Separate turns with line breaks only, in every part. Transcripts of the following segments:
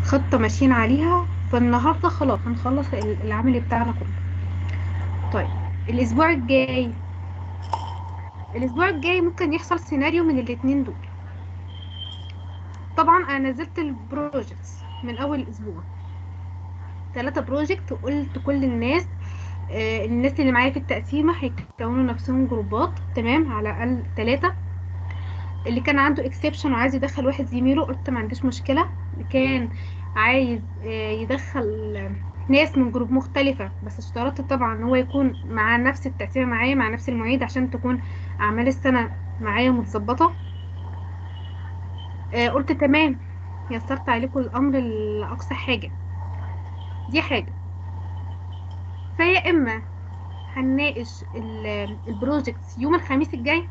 خطة ماشيين عليها فالنهاردة خلاص هنخلص ال- العمل بتاعنا كله طيب الأسبوع الجاي الأسبوع الجاي ممكن يحصل سيناريو من الاتنين دول طبعا أنا نزلت البروجكتس من أول أسبوع ثلاثة بروجكت وقلت كل الناس آه، الناس اللي معايا في التقسيمة هيكونوا نفسهم جروبات تمام على الأقل ثلاثة اللي كان عنده اكسبشن وعايز يدخل واحد زميله قلت ما عنديش مشكلة اللي كان عايز آه، يدخل آه، ناس من جروب مختلفة بس اشترطت طبعا ان هو يكون مع نفس التقسيمة معايا مع نفس المعيد عشان تكون أعمال السنة معايا متظبطة آه، قلت تمام يسرت عليكم الأمر لأقصى حاجة دي حاجة فيا إما هنناقش ال- البروجكت يوم الخميس الجاي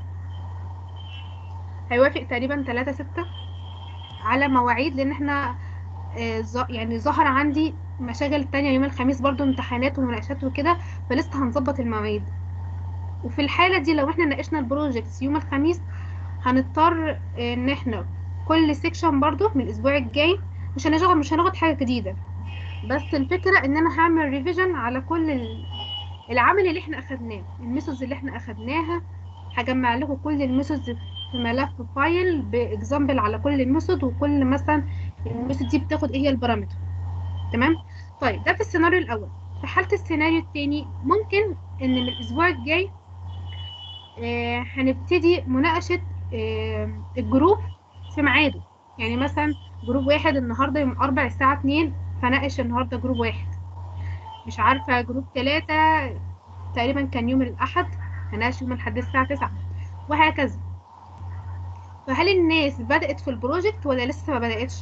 هيوافق تقريبا 3 ستة على مواعيد لان احنا آه، ظ- يعني ظهر عندي مشاغل تانية يوم الخميس برضو امتحانات ومناقشات وكده فلسه هنظبط المواعيد وفي الحالة دي لو احنا ناقشنا البروجكتس يوم الخميس هنضطر آه، ان احنا كل سيكشن برضو من الاسبوع الجاي مش هنشغل مش هناخد حاجة جديدة بس الفكرة ان انا هعمل ريفيجن على كل ال- العمل اللي احنا اخدناه الميثودز اللي احنا اخدناها هجمع لكم كل الميثودز في ملف فايل باكزامبل على كل الميثود وكل مثلا الميثود دي بتاخد ايه هي البارامتر تمام طيب ده في السيناريو الاول في حالة السيناريو التاني ممكن ان من الاسبوع الجاي آه هنبتدي مناقشة آه الجروب في ميعاده يعني مثلا جروب واحد النهارده يوم أربع الساعة اتنين فناقش النهارده جروب واحد مش عارفة جروب تلاتة تقريبا كان يوم الأحد هناقش يوم الأحد الساعة تسعة وهكذا فهل الناس بدأت في البروجكت ولا لسه ما بدأتش؟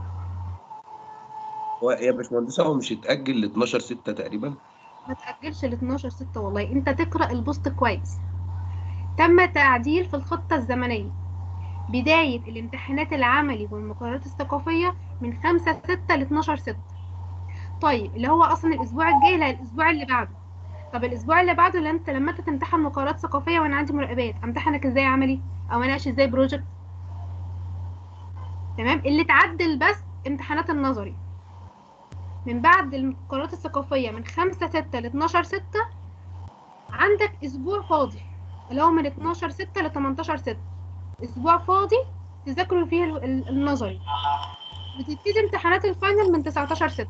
هو يا باشمهندسة هو مش اتأجل ل 12 6 تقريبا
ما تأجلش ل 12 6 والله انت تقرأ البوست كويس تم تعديل في الخطة الزمنية بداية الامتحانات العملي والمقررات الثقافية من 5 6 ل 12 6 طيب اللي هو اصلا الاسبوع الجاي لا الاسبوع اللي بعده طب الاسبوع اللي بعده اللي انت لما انت تمتحن مقررات ثقافية وانا عندي مراقبات امتحنك ازاي عملي او اناقش ازاي بروجكت تمام اللي اتعدل بس امتحانات النظري من بعد المقررات الثقافية من 5 6 ل 12 6 عندك اسبوع فاضي اللي هو من 12 6 ل 18 6 اسبوع فاضي تذاكروا فيه ال- ال- النظري بتبتدي امتحانات الفاينل من 19 6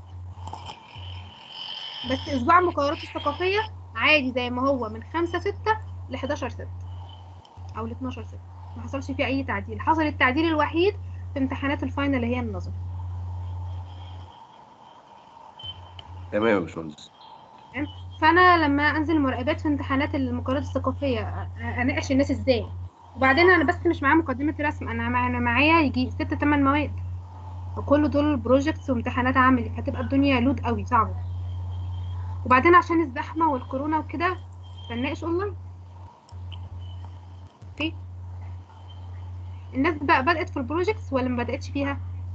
بس اسبوع المقررات الثقافية عادي زي ما هو من 5 6 ل 11 6 او ل 12 6 ما حصلش فيه اي تعديل حصل التعديل الوحيد في امتحانات الفاينل اللي هي النظري
تمام يا باشمهندس
فانا لما انزل مراقبات في امتحانات المقررات الثقافيه أ- اناقش الناس ازاي وبعدين انا بس مش معايا مقدمه رسم انا مع- انا معايا يجي ست تمن مواد وكل دول بروجكتس وامتحانات عملي هتبقى الدنيا لود قوي صعبه وبعدين عشان الزحمه والكورونا وكده فنناقش اونلاين اوكي الناس بقى بدات في البروجكتس ولا ما بداتش فيها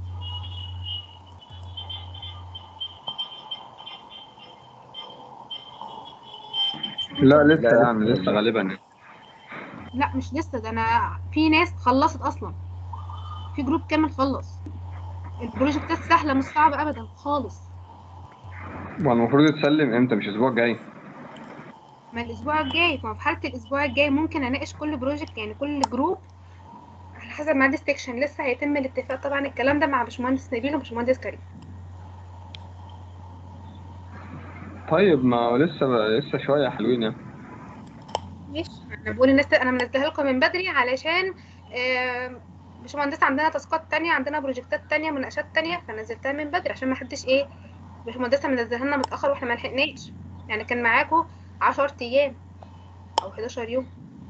لا لسه
لا،
يعني
لسه.
لسه غالبا
لا مش لسه ده انا في ناس خلصت اصلا في جروب كامل خلص البروجكتات سهله مش صعبه ابدا خالص
والمفروض يتسلم امتى مش الاسبوع الجاي
ما الاسبوع الجاي ما في حاله الاسبوع الجاي ممكن اناقش كل بروجكت يعني كل جروب على حسب ميعاد السكشن لسه هيتم الاتفاق طبعا الكلام ده مع باشمهندس نبيل وباشمهندس كريم
طيب ما هو لسه لسه شويه حلوين يعني
ماشي انا بقول الناس انا منزلها لكم من بدري علشان آم، باشمهندس عندنا تاسكات تانية عندنا بروجكتات تانية مناقشات تانية فنزلتها من بدري عشان ما حدش ايه باشمهندسة منزلها لنا متأخر واحنا ما لحقناش يعني كان معاكم 10 ايام او 11 يوم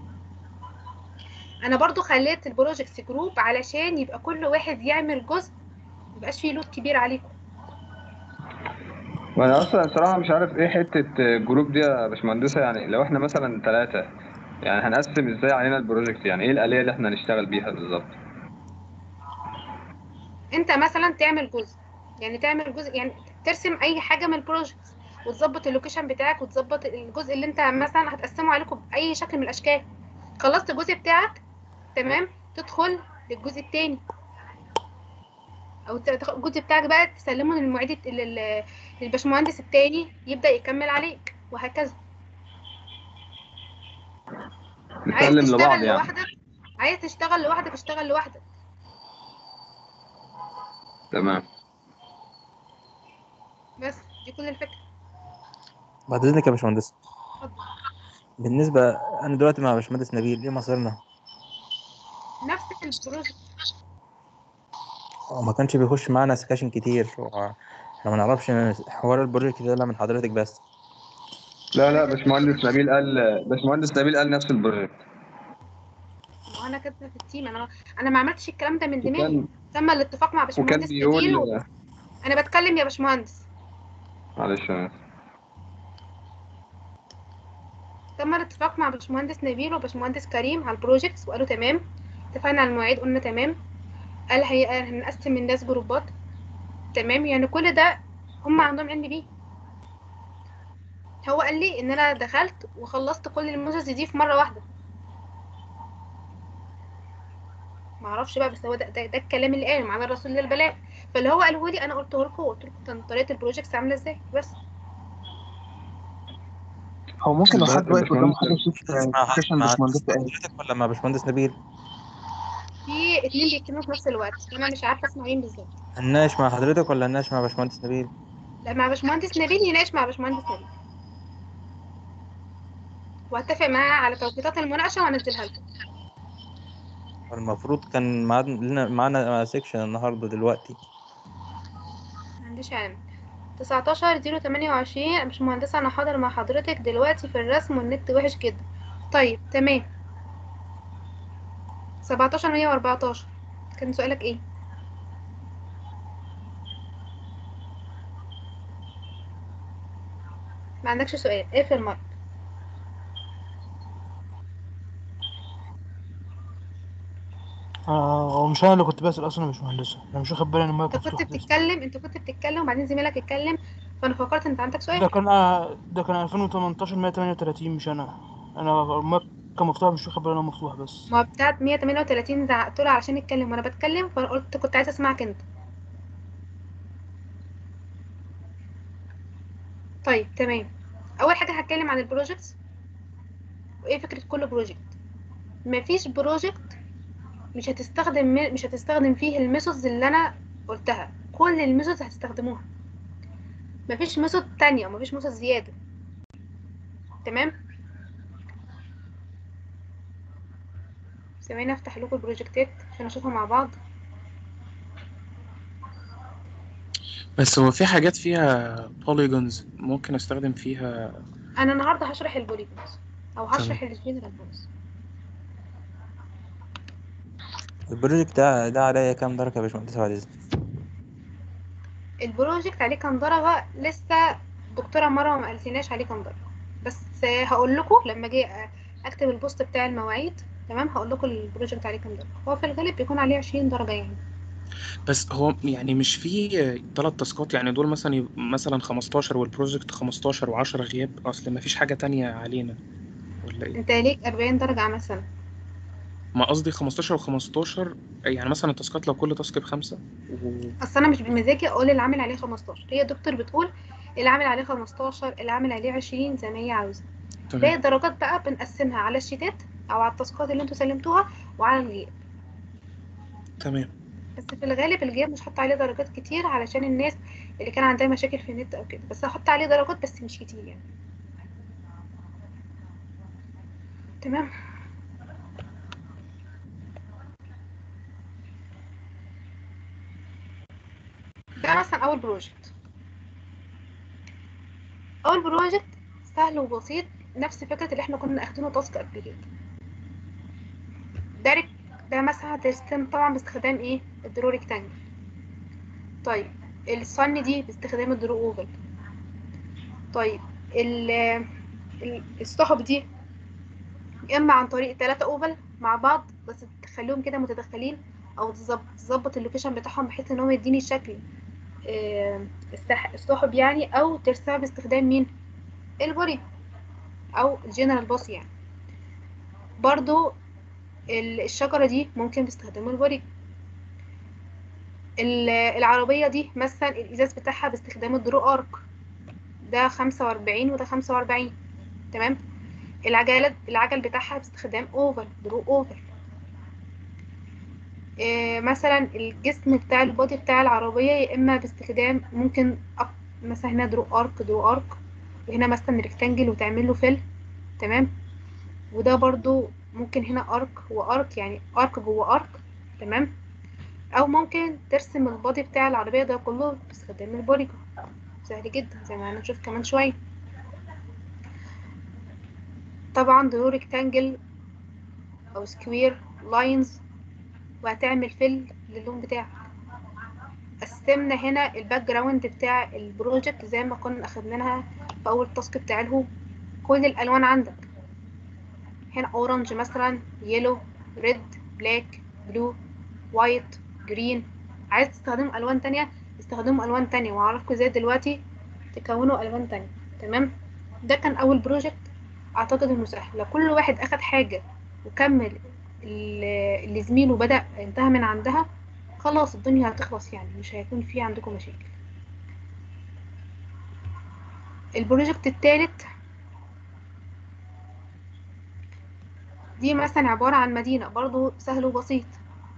انا برضو خليت البروجكت جروب علشان يبقى كل واحد يعمل جزء ميبقاش فيه لود كبير عليكم
وانا اصلا صراحه مش عارف ايه حته الجروب دي يا باشمهندسه يعني لو احنا مثلا ثلاثه يعني هنقسم ازاي علينا البروجكت يعني ايه الاليه اللي احنا هنشتغل بيها بالظبط
انت مثلا تعمل جزء يعني تعمل جزء يعني ترسم اي حاجه من البروجكت وتظبط اللوكيشن بتاعك وتظبط الجزء اللي انت مثلا هتقسمه عليكم باي شكل من الاشكال خلصت الجزء بتاعك تمام تدخل للجزء التاني او ت- تاخد الجزء بتاعك بقى تسلمه للمعيد الت- لل- للباشمهندس التاني يبدا يكمل عليك وهكذا عايز
نسلم لبعض
تشتغل
يعني
لوحدك عايز تشتغل لوحدك اشتغل لوحدك
تمام
بس دي كل الفكره
بعد اذنك يا باشمهندس
اتفضل
بالنسبه انا دلوقتي مع باشمهندس نبيل ايه مصيرنا
نفس البروجكت
هو ما كانش بيخش معانا سكاشن كتير و- احنا ما نعرفش حوار البروجكت ده الا من حضرتك بس
لا لا باشمهندس نبيل قال باشمهندس نبيل قال نفس البروجكت
وانا كاتبه في التيم انا انا ما عملتش الكلام ده من دماغي
وكان
تم الاتفاق مع
وكان
باشمهندس نبيل و...
بيقول
انا بتكلم يا باشمهندس
معلش أنا آسف.
تم الاتفاق مع باشمهندس نبيل وباشمهندس كريم على البروجكتس وقالوا تمام اتفقنا على المواعيد قلنا تمام قال هي هنقسم الناس جروبات تمام يعني كل ده هم عندهم علم بيه هو قال لي ان انا دخلت وخلصت كل الموسز دي في مره واحده معرفش بقى بس هو ده, ده, ده الكلام اللي قاله معانا الرسول للبلاغ فاللي هو قاله لي انا قلته لكم قلت لكم طريقه البروجكتس عامله ازاي بس
هو ممكن لو
بس
حد واقف قدام
باشمهندس
حد يشوف
مع
سكشن
مع
باشمهندس قال
حضرتك ولا مع باشمهندس نبيل
في اتنين بيتكلموا في نفس الوقت انا مش عارفه اسمع مين بالظبط
هنناقش مع حضرتك ولا هنناقش مع باشمهندس نبيل
لا مع باشمهندس نبيل يناقش مع باشمهندس نبيل واتفق معاه على توقيتات المناقشه وانزلها لكم
المفروض كان معاد- لنا معانا سيكشن النهارده دلوقتي
ما عنديش علم 19 0 28 مش مهندسة أنا حاضر مع حضرتك دلوقتي في الرسم والنت وحش جدا طيب تمام 17 114 كان سؤالك ايه ما عندكش سؤال ايه في المرة
آه هو مش انا اللي كنت بسأل اصلا يا باشمهندسة انا مش واخد بالي ان المايك
انت
مفتوح
كنت
لسه.
بتتكلم انت كنت بتتكلم وبعدين زميلك اتكلم فانا فكرت انت عندك
ده
سؤال
كان آه ده كان 2018 138 مش انا انا المايك كان مفتوح مش واخد بالي ان هو مفتوح بس
ما هو بتاعت 138 زعقت له علشان يتكلم وانا بتكلم فانا قلت كنت عايزه اسمعك انت طيب تمام اول حاجه هتكلم عن البروجكتس وايه فكره كل بروجكت مفيش بروجكت مش هتستخدم مش هتستخدم فيه الميثودز اللي انا قلتها كل الميثودز هتستخدموها مفيش ميثود تانية ومفيش ميثود زياده تمام سامعين افتح لكم البروجكتات عشان اشوفها مع بعض
بس هو في حاجات فيها بوليجونز ممكن استخدم فيها
انا النهارده هشرح البوليجونز او هشرح الجنرال بوليجونز
البروجكت ده ده عليا كام درجة يا باشمهندس بعد إذنك
البروجكت عليه كام درجة لسه دكتورة مرة ما قالتلناش عليه كام درجة بس هقول لكم لما اجي اكتب البوست بتاع المواعيد تمام هقول لكم البروجكت عليه كام درجة هو في الغالب بيكون عليه 20 درجة يعني
بس هو يعني مش في ثلاث تاسكات يعني دول مثلا يب- مثلا 15 والبروجكت 15 و10 غياب اصل ما فيش حاجة تانية علينا ولا ايه
انت ليك 40 درجة عمل سنة
ما قصدي 15 و15 يعني مثلا التاسكات لو كل تاسك بخمسة و...
اصل انا مش بمزاجي اقول اللي عامل عليه 15 هي الدكتور بتقول اللي عامل عليه 15 اللي عامل عليه 20 زي ما هي عاوزة باقي
تمام
الدرجات بقى بنقسمها على الشيتات او على التاسكات اللي انتوا سلمتوها وعلى الغياب
تمام
بس في الغالب الغياب مش هحط عليه درجات كتير علشان الناس اللي كان عندها مشاكل في النت او كده بس هحط عليه درجات بس مش كتير يعني تمام ده مثلا اول بروجكت اول بروجكت سهل وبسيط نفس فكرة اللي احنا كنا اخدينه تاسك قبل كده ده رك- ده مثلا هترسم طبعا باستخدام ايه الدرو ريكتانجل طيب الصن دي باستخدام الدرو اوفل طيب ال ال- السحب دي يا اما عن طريق ثلاثة اوفل مع بعض بس تخليهم كده متداخلين او تظبط تظبط اللوكيشن بتاعهم بحيث ان هو يديني شكل آه، السح- السحب يعني او ترسمها باستخدام مين البوري او الجنرال بوس يعني برضو ال- الشجرة دي ممكن باستخدام البوري ال- العربية دي مثلا الإزاز بتاعها باستخدام الدرو أرك ده خمسة وأربعين وده خمسة وأربعين تمام العجلة العجل بتاعها باستخدام أوفر درو أوفر إيه مثلا الجسم بتاع البودي بتاع العربية يا إما باستخدام ممكن أك... مثلا هنا درو أرك درو أرك وهنا مثلا ريكتانجل وتعمل له فيل تمام وده برضو ممكن هنا أرك وأرك يعني أرك جوه أرك تمام او ممكن ترسم البادي بتاع العربية ده كله باستخدام البوليجون سهل جدا زي ما هنشوف كمان شوية طبعا درو ريكتانجل او سكوير لاينز وهتعمل فيل للون بتاعك قسمنا هنا الباك جراوند بتاع البروجكت زي ما كنا اخدناها في اول تاسك بتاع الهو كل الالوان عندك هنا اورنج مثلا يلو ريد بلاك بلو وايت جرين عايز تستخدموا الوان تانية استخدموا الوان تانية وهعرفكم ازاي دلوقتي تكونوا الوان تانية تمام ده كان اول بروجكت اعتقد انه سهل لو كل واحد اخد حاجة وكمل اللي اللي زميله بدأ انتهى من عندها خلاص الدنيا هتخلص يعني مش هيكون في عندكم مشاكل البروجكت التالت دي مثلا عبارة عن مدينة برضو سهل وبسيط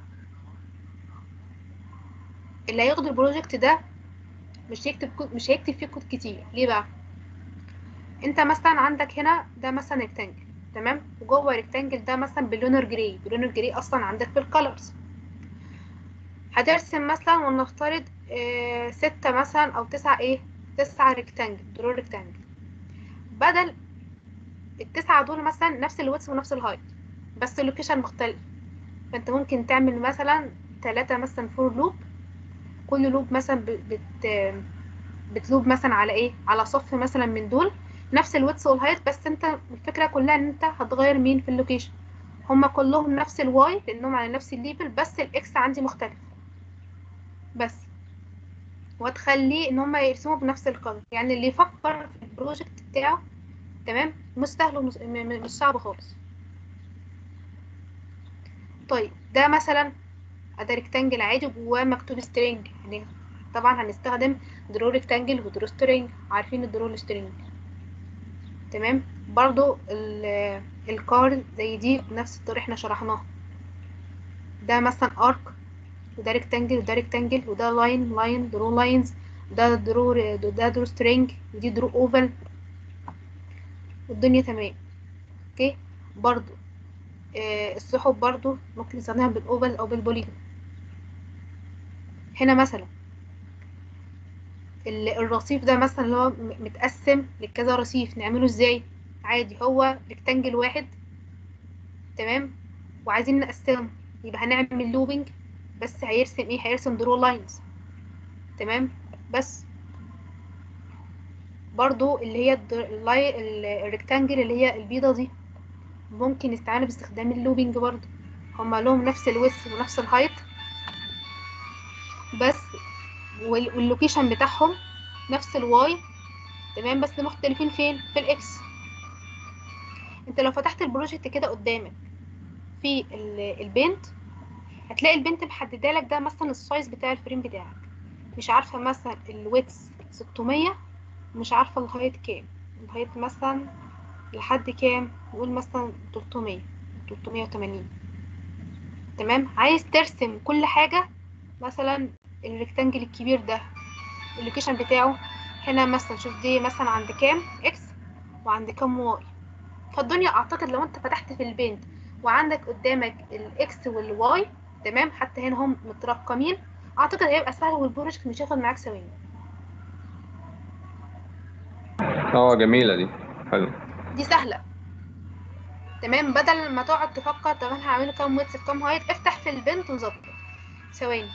اللي هياخد البروجكت ده مش هيكتب كود مش هيكتب فيه كود كتير ليه بقى انت مثلا عندك هنا ده مثلا ريكتانجل تمام وجوه الريكتانجل ده مثلا بلونر جراي بلونر جراي اصلا عندك في الكالرز هترسم مثلا ونفترض اه ستة مثلا او تسعة ايه تسعة ريكتانجل دول ريكتانجل بدل التسعة دول مثلا نفس الويدث ونفس الهايت بس اللوكيشن مختلف فانت ممكن تعمل مثلا ثلاثة مثلا فور لوب كل لوب مثلا بت بتلوب مثلا على ايه على صف مثلا من دول نفس الويدث والهايت بس انت الفكره كلها ان انت هتغير مين في اللوكيشن هما كلهم نفس الواي لانهم على نفس الليفل بس الاكس عندي مختلف بس وتخليه ان هما يرسموا بنفس القلم يعني اللي يفكر في البروجكت بتاعه تمام مش سهل ومش مش صعب خالص طيب ده مثلا ده ريكتانجل عادي جواه مكتوب سترينج يعني طبعا هنستخدم درو ريكتانجل ودرو سترينج عارفين الدرو السترينج تمام برضو الكار زي دي بنفس الطريقة احنا شرحناها ده مثلا ارك وده ريكتانجل وده ريكتانجل وده لاين لاين درو لاينز ده درو ده درو سترينج ودي درو اوفل والدنيا تمام اوكي برضو آه السحب برضو ممكن نستخدمها بالاوفل او بالبوليجون هنا مثلا الرصيف ده مثلا اللي هو متقسم لكذا رصيف نعمله ازاي عادي هو ريكتانجل واحد تمام وعايزين نقسمه يبقى هنعمل لوبينج بس هيرسم ايه هيرسم درو لاينز تمام بس برضو اللي هي الريكتانجل اللي هي البيضة دي ممكن نستعمل باستخدام اللوبينج برضو هما لهم نفس الوس ونفس الهايت بس واللوكيشن بتاعهم نفس الواي تمام بس مختلفين فين في الاكس انت لو فتحت البروجكت كده قدامك في البنت هتلاقي البنت محدده لك ده مثلا السايز بتاع الفريم بتاعك مش عارفه مثلا الويتس 600 مش عارفه الهايت كام الهايت مثلا لحد كام نقول مثلا 300 380 تمام عايز ترسم كل حاجه مثلا الريكتانجل الكبير ده اللوكيشن بتاعه هنا مثلا شوف دي مثلا عند كام اكس وعند كام واي فالدنيا اعتقد لو انت فتحت في البنت وعندك قدامك الاكس والواي تمام حتى هنا هم مترقمين اعتقد هيبقى سهل والبروجكت مش هياخد معاك ثواني
اه جميلة دي حلو
دي سهله تمام بدل ما تقعد تفكر طب انا هعمله كام ويتس في كام هايت افتح في البنت وظبط ثواني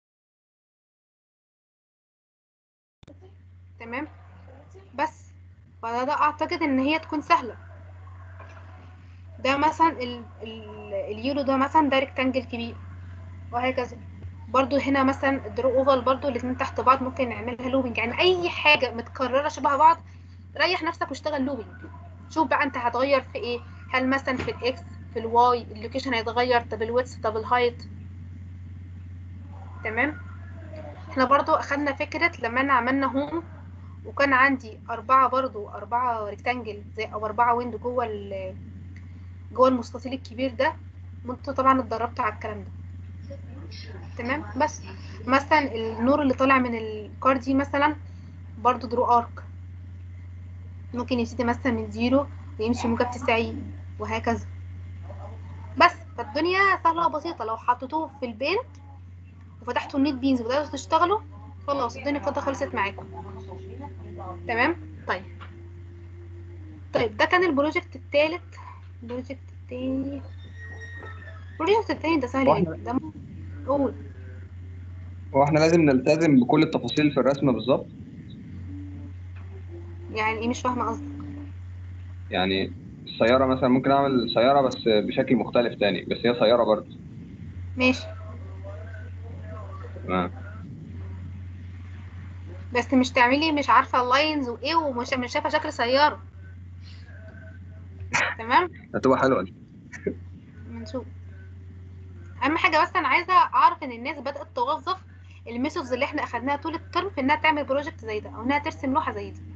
تمام بس فده ده اعتقد ان هي تكون سهله ده مثلا ال ال اليورو ده مثلا ده ريكتانجل كبير وهكذا برضو هنا مثلا الدرو اوفال برضو الاتنين تحت بعض ممكن نعملها لوبينج يعني اي حاجه متكرره شبه بعض ريح نفسك واشتغل لوبينج شوف بقى انت هتغير في ايه هل مثلا في الاكس في الواي اللوكيشن هيتغير طب الويدث طب الهايت تمام احنا برضو اخدنا فكرة لما انا عملنا هوم وكان عندي اربعة برضو اربعة ريكتانجل زي او اربعة ويندو جوه ال جوه المستطيل الكبير ده وانتوا طبعا اتدربتوا على الكلام ده تمام بس مثلا النور اللي طالع من الكار دي مثلا برضو درو ارك ممكن يبتدي مثلا من زيرو ويمشي موجب تسعين وهكذا بس فالدنيا سهلة وبسيطة لو حطيتوه في البيت وفتحتوا النت بينز وبدأتوا تشتغلوا خلاص الدنيا كده خلصت معاكم تمام طيب طيب ده كان البروجكت التالت البروجكت التاني البروجكت التاني ده سهل
واحنا-
جدا ده م- قول
هو احنا لازم نلتزم بكل التفاصيل في الرسمه بالظبط
يعني ايه مش فاهمة قصدك
يعني السياره مثلا ممكن اعمل سياره بس بشكل مختلف تاني بس هي سياره برضه
ماشي
تمام
بس مش تعملي مش عارفة اللاينز وايه ومش مش شايفة شكل سيارة تمام
هتبقى حلوه دي
بنشوف اهم حاجه بس انا عايزه اعرف ان الناس بدات توظف الميثودز اللي احنا اخدناها طول الترم في انها تعمل بروجكت زي ده او انها ترسم لوحه زي دي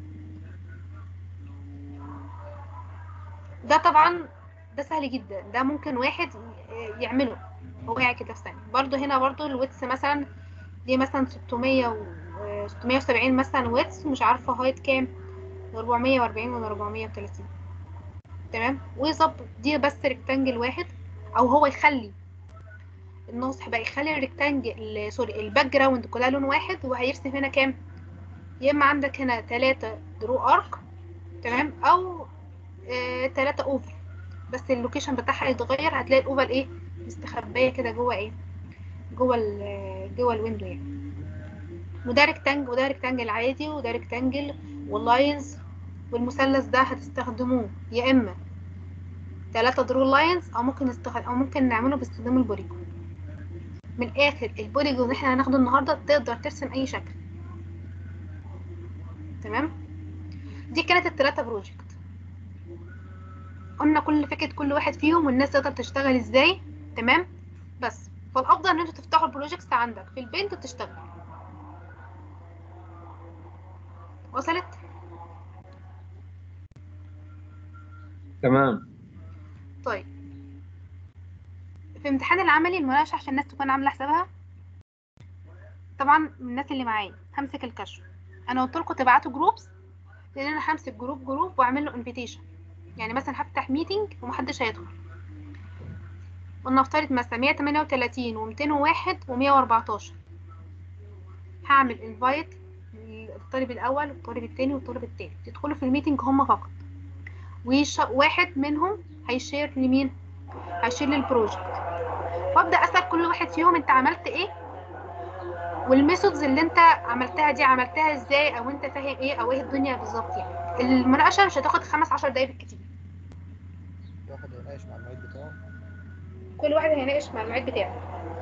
ده طبعا ده سهل جدا ده ممكن واحد ي- يعمله هو قاعد كده في ثانيه برضو هنا برضو الويتس مثلا دي مثلا 600 و 670 مثلا ويتس مش عارفه هايت كام 440 ولا 430 تمام ويظبط دي بس ريكتانجل واحد او هو يخلي الناصح بقى يخلي الريكتانجل سوري الباك جراوند كلها لون واحد وهيرسم هنا كام يا اما عندك هنا تلاتة درو ارك تمام او آه تلاتة اوفر بس اللوكيشن بتاعها يتغير هتلاقي الاوفر ايه مستخبيه كده جوه ايه جوه ال جوه الويندو يعني وده ريكتانجل وده ريكتانجل عادي وده ريكتانجل واللاينز والمثلث ده هتستخدموه يا اما تلاتة درو لاينز او ممكن نستخدم او ممكن نعمله باستخدام البوليجون من الاخر البوليجون اللي احنا هناخده النهارده تقدر ترسم اي شكل تمام دي كانت التلاتة بروجكت قلنا كل فكرة كل واحد فيهم والناس تقدر تشتغل ازاي تمام بس فالافضل ان انتوا تفتحوا البروجكتس عندك في البيت وتشتغل وصلت
تمام
طيب في امتحان العملي المناقشة عشان الناس تكون عاملة حسابها طبعا من الناس اللي معايا همسك الكشف انا قلت لكم تبعتوا جروبس لان انا همسك جروب جروب واعمل له انفيتيشن يعني مثلا هفتح ميتنج ومحدش هيدخل ولنفترض مثلا 138 و201 و114 هعمل انفايت للطالب الاول والطالب الثاني والطالب الثالث يدخلوا في الميتنج هم فقط وواحد منهم هيشير لمين هيشير للبروجكت وابدا اسال كل واحد فيهم انت عملت ايه والميثودز اللي انت عملتها دي عملتها ازاي او انت فاهم ايه او ايه الدنيا بالظبط يعني المناقشه مش هتاخد خمس عشر دقايق بالكتير
واحد هيناقش مع المعيد بتاعه
كل واحد هيناقش مع المعيد بتاعه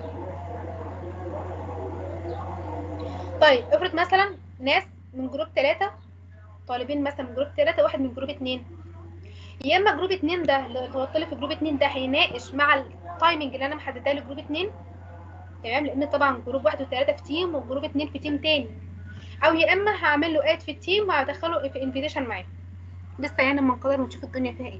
طيب افرض مثلا ناس من جروب ثلاثة طالبين مثلا من جروب ثلاثة واحد من جروب اتنين يا اما جروب اتنين ده اللي هو الطالب في جروب اتنين ده هيناقش مع التايمنج اللي انا محددها لجروب اتنين تمام لان طبعا جروب واحد وثلاثة في تيم وجروب اتنين في تيم تاني او يا اما هعمل له اد في التيم وهدخله في انفيتيشن معاه لسه يعني اما نقرر ونشوف الدنيا فيها ايه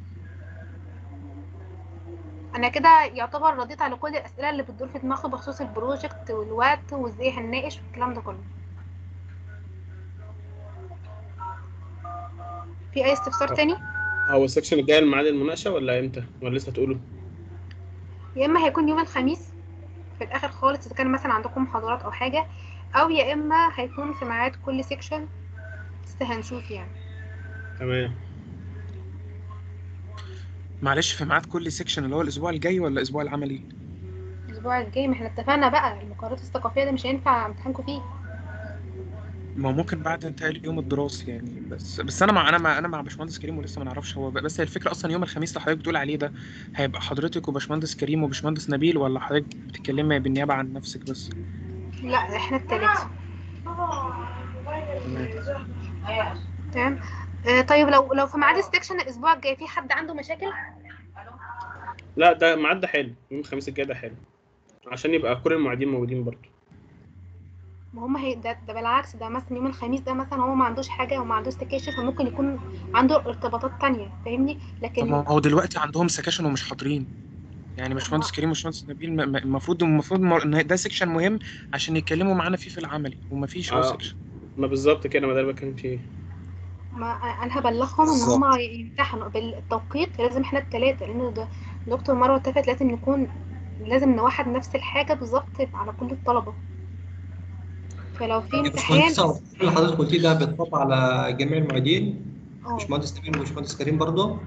انا كده يعتبر رديت على كل الاسئله اللي بتدور في دماغي بخصوص البروجكت والوقت وازاي هنناقش والكلام ده كله في اي استفسار تاني
هو السكشن الجاي الميعاد المناقشه ولا امتى ولا لسه هتقوله
يا اما هيكون يوم الخميس في الاخر خالص اذا كان مثلا عندكم محاضرات او حاجه او يا اما هيكون في ميعاد كل سيكشن لسه هنشوف يعني
تمام
معلش في ميعاد كل سيكشن اللي هو الاسبوع الجاي ولا الاسبوع العملي
الاسبوع الجاي ما احنا اتفقنا بقى المقررات الثقافيه ده مش هينفع امتحانكم فيه
ما هو ممكن بعد انتهاء اليوم الدراسي يعني بس بس انا مع انا مع انا مع باشمهندس كريم ولسه ما نعرفش هو ب- بس هي الفكره اصلا يوم الخميس اللي حضرتك بتقول عليه ده هيبقى حضرتك وباشمهندس كريم وباشمهندس نبيل ولا حضرتك بتتكلمي بالنيابه عن نفسك بس
لا احنا التلاتة
تمام
تمام آه طيب لو لو في ميعاد السكشن الاسبوع الجاي في حد عنده مشاكل
لا ده ميعاد ده حلو يوم الخميس الجاي ده حلو عشان يبقى كل المعيدين موجودين برضه
ما هم هي ده, ده بالعكس ده مثلا يوم الخميس ده مثلا هو ما عندوش حاجه وما عندوش سكاشن فممكن يكون عنده ارتباطات تانية فاهمني
طب
لكن
ما هو دلوقتي عندهم سكاشن ومش حاضرين يعني باشمهندس كريم وباشمهندس نبيل م- م- المفروض المفروض م- ان ده سكشن مهم عشان يتكلموا معانا فيه في العملي ومفيش هو
آه.
سكشن
ما بالظبط كده ما ده اللي بتكلم فيه
ما انا هبلغهم ان هم يمتحنوا بالتوقيت لازم احنا التلاتة لان ده دكتور مروه اتفقت لازم نكون لازم نوحد نفس الحاجه بالظبط على كل الطلبه فلو في
يا
امتحان
باشمهندس عوض، اللي حضرتك قلتيه ده بيتطبق على جميع المعيدين
اه
باشمهندس نبيل وباشمهندس كريم برضه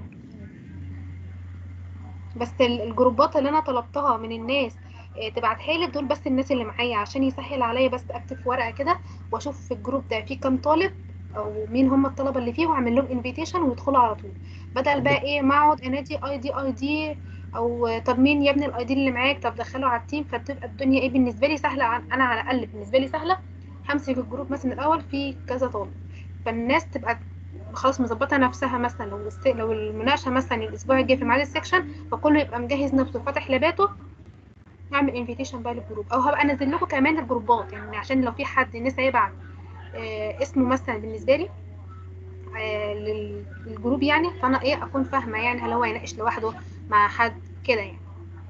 بس ال- الجروبات اللي انا طلبتها من الناس آه، تبعتها لي دول بس الناس اللي معايا عشان يسهل عليا بس اكتب في ورقه كده واشوف في الجروب ده فيه كام طالب او مين هم الطلبه اللي فيه واعمل لهم انفيتيشن ويدخلوا على طول بدل بقى ايه ما اقعد انادي اي دي اي دي او آه، طب مين يا ابني الاي دي اللي معاك طب دخله على التيم فتبقى الدنيا ايه بالنسبه لي سهله عن- انا على الاقل بالنسبه لي سهله همسك الجروب مثلا الاول فيه كذا طالب فالناس تبقى خلاص مظبطه نفسها مثلا لو الس- لو المناقشه مثلا الاسبوع الجاي في ميعاد السكشن فكله يبقى مجهز نفسه فاتح لاباته نعمل انفيتيشن بقى للجروب او هبقى انزل لكم كمان الجروبات يعني عشان لو في حد الناس هيبعت آه اسمه مثلا بالنسبه لي آه لل- للجروب يعني فانا ايه اكون فاهمه يعني هل هو يناقش لوحده مع حد كده يعني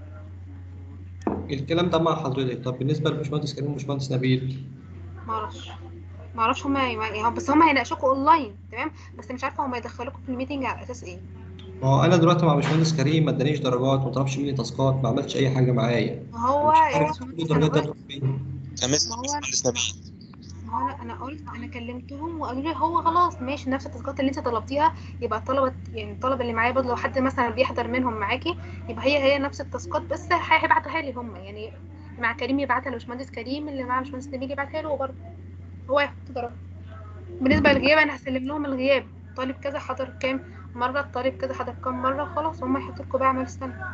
الكلام ده مع حضرتك طب بالنسبه لباشمهندس كريم وباشمهندس نبيل
ما اعرفش ما اعرفش هما يعني بس هما هيناقشوكوا اونلاين تمام بس مش عارفه هما يدخلوكوا في الميتنج على اساس ايه
ما هو انا دلوقتي مع باشمهندس كريم ما ادانيش درجات ما طلبش مني تاسكات ما عملش اي حاجه معايا
ما هو
مش
يا
عارف كل
باشمهندس انا
الدرجات ده
قلت
تروح فين
ما هو ما هو انا انا قلت انا كلمتهم وقالوا لي هو خلاص ماشي نفس التاسكات اللي انت طلبتيها يبقى الطلبه يعني الطلبه اللي معايا برضه لو حد مثلا بيحضر منهم معاكي يبقى هي هي نفس التاسكات بس هيبعتها لي هم يعني مع كريم يبعتها لباشمهندس كريم اللي مع باشمهندس نبيل يبعتها له برضه هو ياخد درجه بالنسبه للغياب انا هسلم لهم الغياب طالب كذا حضر كام مره الطالب كذا حضر كام مره خلاص هم يحطوا لكم بقى اعمال السنه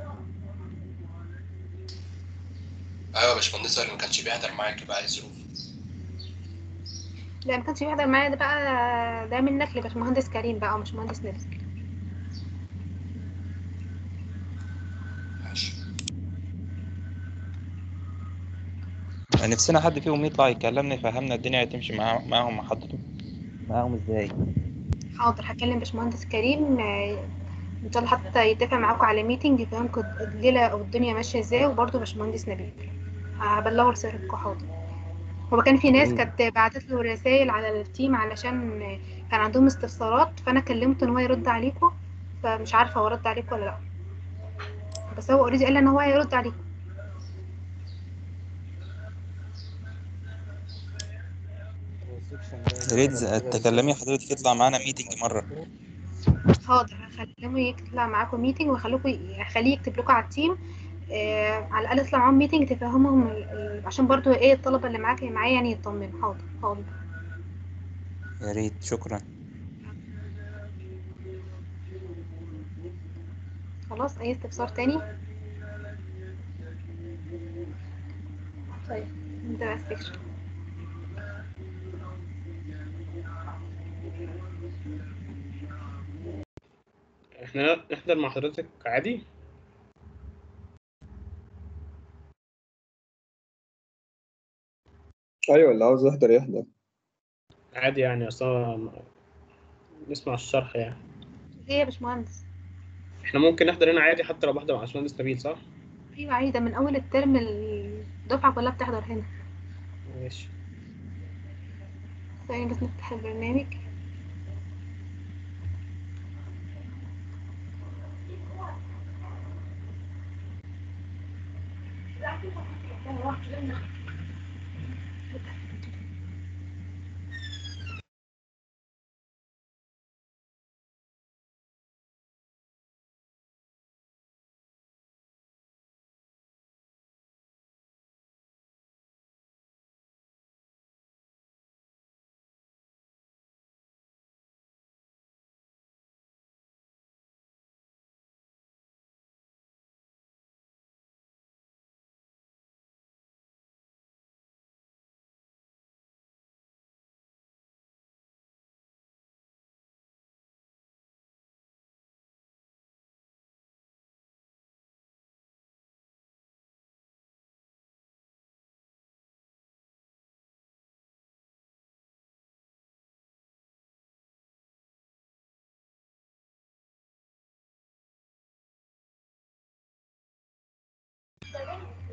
ايوه يا باشمهندس اللي ما كانش بيحضر معاك بقى اي ظروف
لا ما كانش بيحضر معايا ده بقى ده منك لباشمهندس كريم بقى ومش مهندس نبيل
ماشي
نفسنا حد فيهم يطلع يكلمنا يفهمنا الدنيا هتمشي معاه- معاهم محطته معاهم ازاي
حاضر هكلم باشمهندس كريم آه، ان شاء الله حتى يتفق معاكم على ميتنج يفهمكم الليله او الدنيا ماشيه ازاي وبرضه باشمهندس نبيل هبلغه رسالتكم حاضر هو كان في ناس كانت بعتت له رسائل على التيم علشان آه، كان عندهم استفسارات فانا كلمته ان هو يرد عليكم فمش عارفه هو رد عليكم ولا لا بس هو اوريدي قال لي ان هو هيرد عليكم
يا ريت تكلمي حضرتك يطلع معانا ميتنج مرة
حاضر هخليه يطلع معاكم ميتنج وهخليكم هخليه يكتب لكم على التيم آه على الاقل يطلع معاهم ميتنج تفهمهم ال- ال- عشان برضو ايه الطلبه اللي معاك معايا يعني يطمنوا حاضر حاضر
يا ريت شكرا
خلاص اي استفسار تاني طيب انت بقى السكشن
احنا نحضر مع حضرتك عادي
ايوه اللي عاوز يحضر يحضر
عادي يعني اصلا نسمع الشرح يعني
ايه يا باشمهندس
احنا ممكن نحضر هنا عادي حتى لو بحضر مع باشمهندس نبيل صح؟
ايوه عادي ده من اول الترم الدفعه كلها بتحضر هنا
ماشي
ثاني بس نفتح البرنامج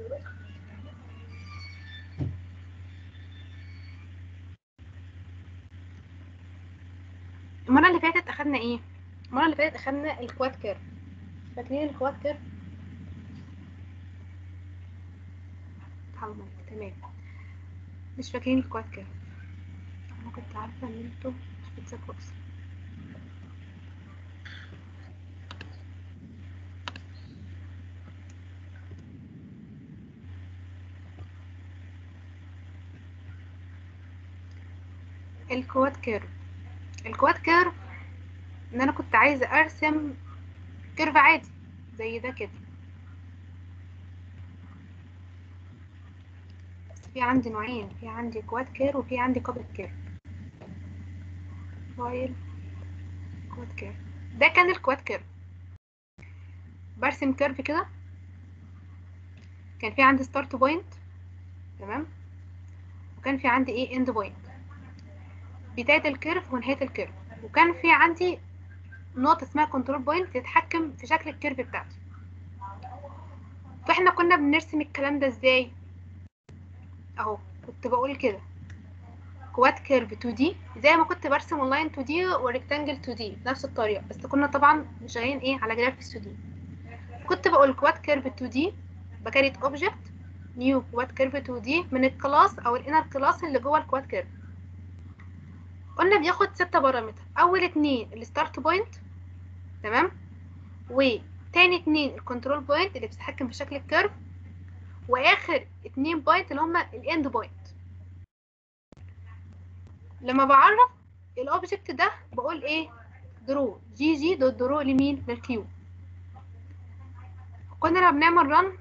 المرة اللي فاتت أخدنا إيه؟ المرة اللي فاتت أخدنا الكواد كيرف فاكرين الكواد كيرف؟ حاضر تمام مش فاكرين الكواد كيرف أنا كنت عارفة إن انتوا مش بتذاكروا أصلا الكواد كيرف الكواد كيرف ان انا كنت عايزه ارسم كيرف عادي زي ده كده بس في عندي نوعين في عندي كواد كيرف وفي عندي كابت كيرف فايل كواد كيرف ده كان الكواد كيرف برسم كيرف كده كان في عندي ستارت بوينت تمام وكان في عندي ايه اند بوينت بداية الكيرف ونهاية الكيرف وكان في عندي نقطة اسمها كنترول بوينت تتحكم في شكل الكيرف بتاعتي فاحنا كنا بنرسم الكلام ده ازاي اهو كنت بقول كده كواد كيرف 2 دي زي ما كنت برسم اونلاين 2 دي وريكتانجل 2 دي بنفس الطريقة بس كنا طبعا شغالين ايه على جرافيكس 2 دي كنت بقول كواد كيرف 2 دي بكريت اوبجكت نيو كواد كيرف 2 دي من الكلاس او الانر كلاس اللي جوه الكواد كيرف قلنا بياخد ستة بارامتر اول اتنين الستارت بوينت تمام وتاني اتنين الكنترول بوينت اللي بتتحكم في شكل الكيرف واخر اتنين بوينت اللي هما الاند بوينت لما بعرف الاوبجكت ده بقول ايه درو جي جي دوت درو لمين للكيو كنا لما بنعمل رن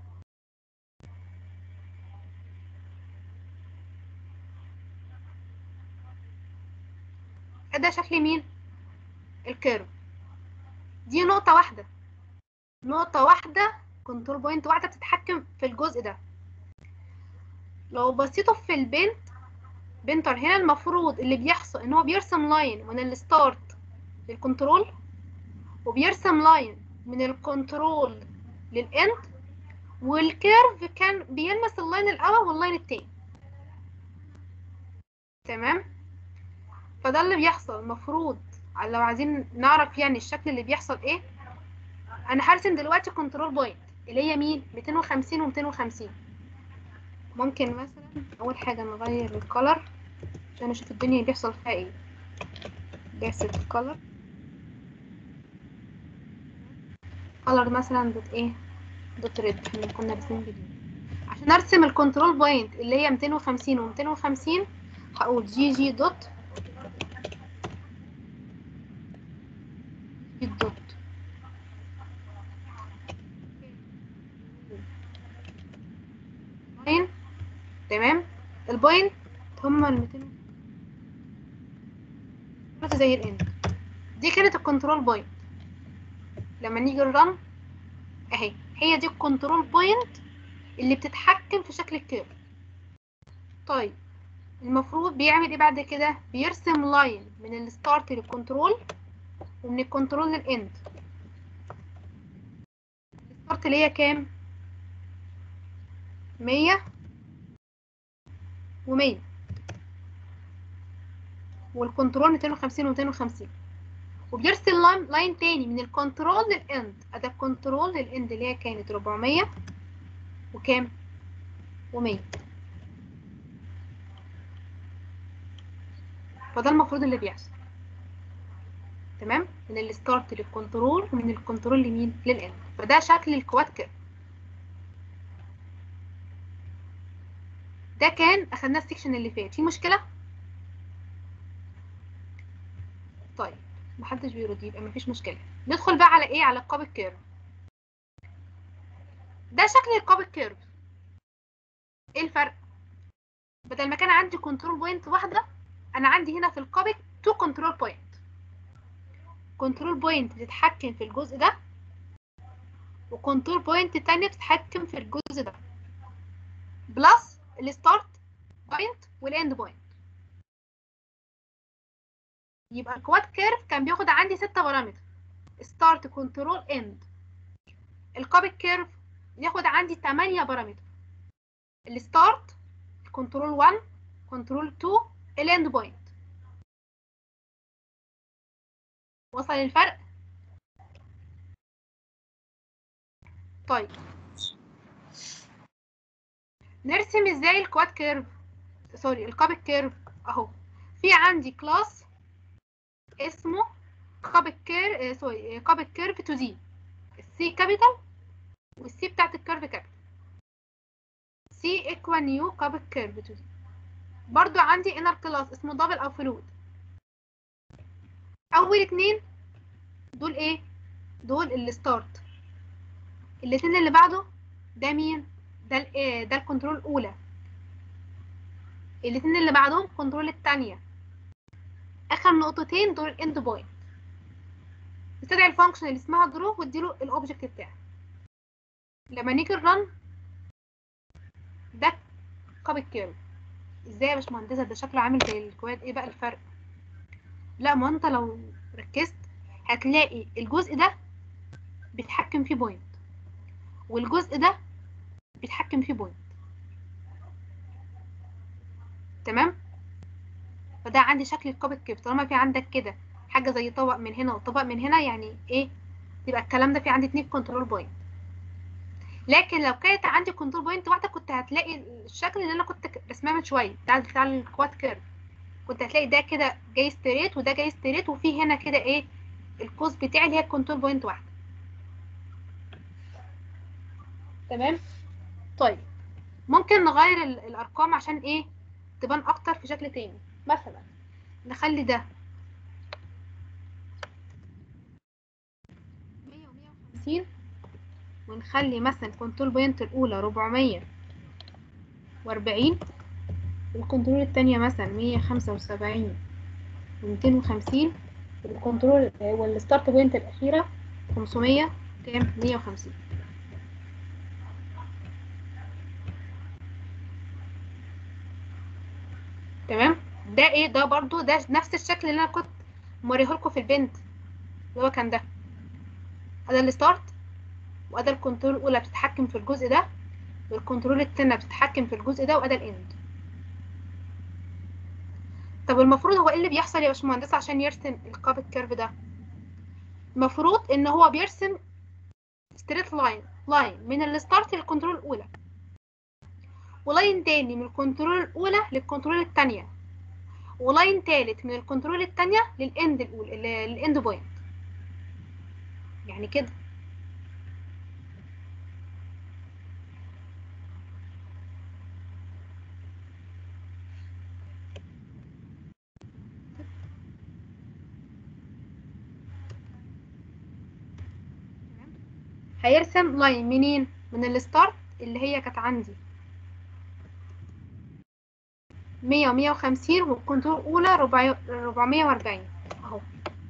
ده شكل مين الكيرف دي نقطة واحدة نقطة واحدة كنترول بوينت واحدة بتتحكم في الجزء ده لو بصيتوا في البنت بنتر هنا المفروض اللي بيحصل ان هو بيرسم لاين من الستارت للكنترول وبيرسم لاين من الكنترول للاند والكيرف كان بيلمس اللاين الاول واللاين التاني تمام فده اللي بيحصل المفروض لو عايزين نعرف يعني الشكل اللي بيحصل ايه انا هرسم دلوقتي كنترول بوينت اللي هي مين 250 و 250 ممكن مثلا اول حاجه نغير الكلر عشان اشوف الدنيا بيحصل فيها ايه جاسد الكلر كلر مثلا دوت ايه دوت ريد احنا كنا راسمين جديد عشان ارسم الكنترول بوينت اللي هي 250 و 250 هقول جي جي دوت بالضبط لاين تمام البوينت هما ال 200 زي الاند دي كانت الكنترول بوينت لما نيجي نرن اهي هي دي الكنترول بوينت اللي بتتحكم في شكل الكيرف طيب المفروض بيعمل ايه بعد كده بيرسم لاين من الستارت للكنترول ومن الكنترول للاند الستارت اللي هي كام مية ومية والكنترول ميتين وخمسين وميتين وخمسين وبيرسل لاين لاين تاني من الكنترول للاند ادي الكنترول للاند اللي هي كانت ربعمية وكام ومية فده المفروض اللي بيحصل تمام من الستارت للكنترول ومن الكنترول لمين للاند فده شكل الكواد كيرف ده كان اخدناه السكشن اللي فات في مشكله طيب محدش بيرد يبقى مفيش مشكله ندخل بقى على ايه على الكابت كيرف ده شكل الكابت كيرف ايه الفرق بدل ما كان عندي كنترول بوينت واحده انا عندي هنا في الكابت تو كنترول بوينت كنترول بوينت بتتحكم في الجزء ده وكنترول بوينت تانية بتتحكم في الجزء ده بلس الستارت بوينت والاند بوينت يبقى الكواد كيرف كان بياخد عندي ستة بارامتر ستارت كنترول اند الكابت كيرف ياخد عندي 8 بارامتر الستارت الكنترول 1 كنترول 2 الاند بوينت وصل الفرق طيب نرسم ازاي الكواد كيرف سوري الكابك كيرف اهو في عندي كلاس اسمه كابك كير سوري كابك كيرف 2 دي السي كابيتال والسي بتاعت الكيرف كابيتال سي ايكوال نيو كابك كيرف 2 دي برضو عندي انر كلاس اسمه دبل او فلويد اول اتنين دول ايه دول الستارت الاتنين اللي بعده ده مين ده الايه ده الكنترول الاولى الاتنين اللي بعدهم كنترول التانية اخر نقطتين دول الاند بوينت استدعي الفانكشن اللي اسمها جرو واديله الاوبجكت بتاعه لما نيجي الرن ده كابك كيرف ازاي يا باشمهندسه ده شكله عامل زي الكواد ايه بقى الفرق لا ما انت لو ركزت هتلاقي الجزء ده بيتحكم فيه بوينت والجزء ده بيتحكم فيه بوينت تمام فده عندي شكل الكوبك كيف طالما في عندك كده حاجه زي طبق من هنا وطبق من هنا يعني ايه يبقى الكلام ده في عندي اتنين كنترول بوينت لكن لو كانت عندي كنترول بوينت واحده كنت هتلاقي الشكل اللي انا كنت رسماه من شويه بتاع بتاع الكواد كيرف كنت هتلاقي ده كده جاي ستريت وده جاي ستريت وفي هنا كده ايه القوس بتاعي اللي هي الكنترول بوينت واحده تمام طيب ممكن نغير ال- الارقام عشان ايه تبان اكتر في شكل تاني مثلا نخلي ده 100 و150 ونخلي مثلا كنترول بوينت الاولى 440 والكنترول التانية مثلا 175 و250 والكنترول والستارت بوينت الأخيرة 500 كام 150 تمام ده ايه ده برضو ده نفس الشكل اللي انا كنت موريه لكم في البنت اللي هو كان ده ادي الستارت وادي الكنترول الاولى بتتحكم في الجزء ده والكنترول التانية بتتحكم في الجزء ده وادي الاند طب المفروض هو ايه اللي بيحصل يا باشمهندس عشان يرسم الكاب الكيرف ده المفروض ان هو بيرسم ستريت لاين لاين من الستارت للكنترول الاولى ولاين تاني من الكنترول الاولى للكنترول التانية ولاين تالت من الكنترول التانية للاند الاولى للاند بوينت يعني كده هيرسم لاين منين من الستارت اللي هي كانت عندي 100 و 150 والكنترول الاولى 440 اهو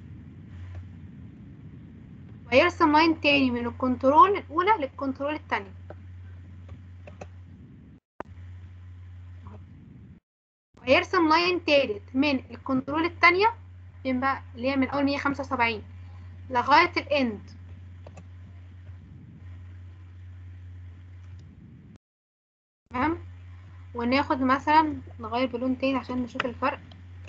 وهيرسم لاين تاني من الكنترول الاولى للكنترول التانية وهيرسم لاين تالت من الكنترول التانية فين بقى اللي هي من اول 175 لغاية الاند تمام وناخد مثلا نغير بلون تاني عشان نشوف الفرق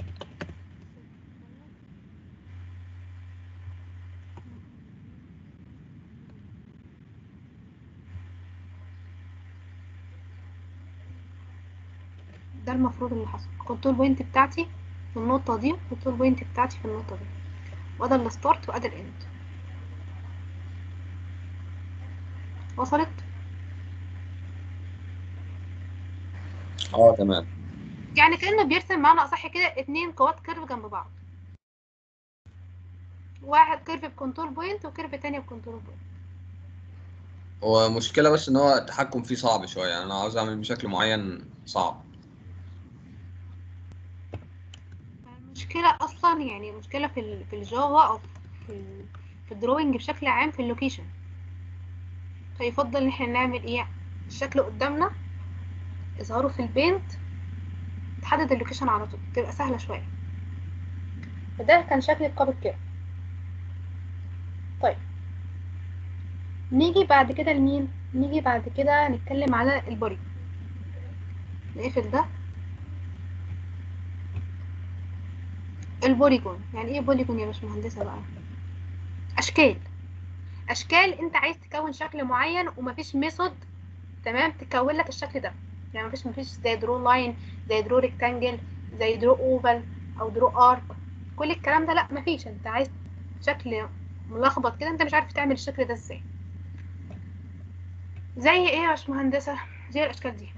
ده المفروض اللي حصل الكنترول بوينت بتاعتي في النقطة دي الكنترول بوينت بتاعتي في النقطة دي وده الستارت وده الاند وصلت
اه تمام
يعني كأنه بيرسم معانا أصح كده اتنين قوات كيرف جنب بعض واحد كيرف بكنترول بوينت وكيرف تاني بكنترول بوينت
هو مشكلة بس ان هو التحكم فيه صعب شوية يعني انا عاوز اعمل بشكل معين صعب
المشكلة أصلا يعني مشكلة في ال في الجافا أو في ال في الدروينج بشكل عام في اللوكيشن فيفضل إن احنا نعمل ايه الشكل قدامنا اظهاره في البينت تحدد اللوكيشن على طول تبقى سهلة شوية فده كان شكل القاب كده طيب نيجي بعد كده لمين نيجي بعد كده نتكلم على البوليجون نقفل ده البوليجون يعني ايه بوليجون يا باشمهندسة بقى اشكال اشكال انت عايز تكون شكل معين ومفيش ميثود تمام تكون لك الشكل ده يعني مفيش مفيش زي درو لاين زي درو ريكتانجل زي درو اوفال او درو ارك كل الكلام ده لا مفيش انت عايز شكل ملخبط كده انت مش عارف تعمل الشكل ده ازاي زي ايه يا باشمهندسة زي الاشكال دي